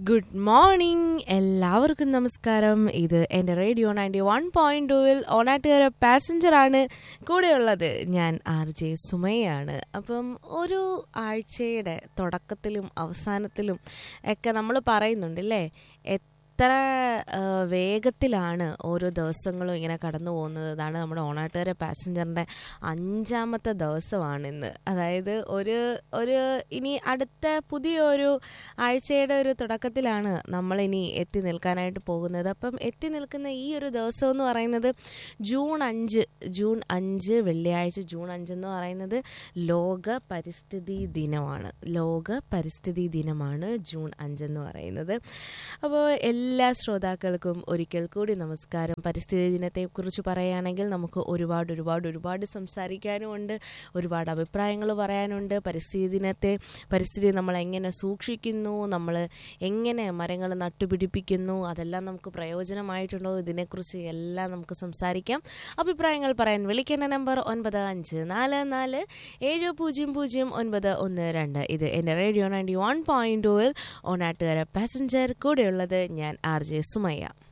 good morning എല്ലാവർക്കും നമസ്കാരം ഇത് എൻ്റെ റേഡിയോ നയൻറ്റി വൺ പോയിന്റ് ടൂവിൽ ഓണാട്ടുകാര പാസഞ്ചറാണ് കൂടെയുള്ളത് ഞാൻ ആർ ജെ സുമയാണ് അപ്പം ഒരു ആഴ്ചയുടെ തുടക്കത്തിലും അവസാനത്തിലും ഒക്കെ നമ്മൾ പറയുന്നുണ്ട് അല്ലേ എത്ര ആ, വേഗത്തിലാണ് ഓരോ ദിവസങ്ങളും ഇങ്ങനെ കടന്നു പോകുന്നത് ഇതാണ് നമ്മുടെ ഓണാട്ടുകാര പാസഞ്ചറിൻ്റെ അഞ്ചാമത്തെ ദിവസമാണ് ഇന്ന് അതായത് ഒരു ഒരു ഇനി അടുത്ത പുതിയൊരു ആഴ്ചയുടെ ഒരു തുടക്കത്തിലാണ് നമ്മളിനി എത്തി നിൽക്കാനായിട്ട് പോകുന്നത് അപ്പം എത്തി നിൽക്കുന്ന ഈ ഒരു ദിവസം എന്ന് പറയുന്നത് ജൂൺ അഞ്ച് ജൂൺ അഞ്ച് വെള്ളിയാഴ്ച ജൂൺ അഞ്ച് എന്ന് പറയുന്നത് ലോക പരിസ്ഥിതി ദിനമാണ് ലോക പരിസ്ഥിതി ദിനമാണ് ജൂൺ അഞ്ചെന്ന് പറയുന്നത് അപ്പോൾ എല്ലാ ശ്രോതാക്കൾക്കും ഒരിക്കൽ കൂടി നമസ്കാരം പരിസ്ഥിതി ദിനത്തെക്കുറിച്ച് പറയുകയാണെങ്കിൽ നമുക്ക് ഒരുപാട് ഒരുപാട് ഒരുപാട് സംസാരിക്കാനുമുണ്ട് ഒരുപാട് അഭിപ്രായങ്ങൾ പറയാനുണ്ട് പരിസ്ഥിതി ദിനത്തെ പരിസ്ഥിതി നമ്മൾ എങ്ങനെ സൂക്ഷിക്കുന്നു നമ്മൾ എങ്ങനെ മരങ്ങൾ നട്ടുപിടിപ്പിക്കുന്നു അതെല്ലാം നമുക്ക് പ്രയോജനമായിട്ടുണ്ടോ ഇതിനെക്കുറിച്ച് എല്ലാം നമുക്ക് സംസാരിക്കാം അഭിപ്രായങ്ങൾ പറയാൻ വിളിക്കേണ്ട നമ്പർ ഒൻപത് അഞ്ച് നാല് നാല് ഏഴ് പൂജ്യം പൂജ്യം ഒൻപത് ഒന്ന് രണ്ട് ഇത് എൻ്റെ റേഡിയോ നയൻറ്റി വൺ പോയിൻറ്റ് ടൂവിൽ ഓണാട്ടുകാര പാസഞ്ചർ കൂടെയുള്ളത് ഞാൻ ആർ ജെ സുമയ്യ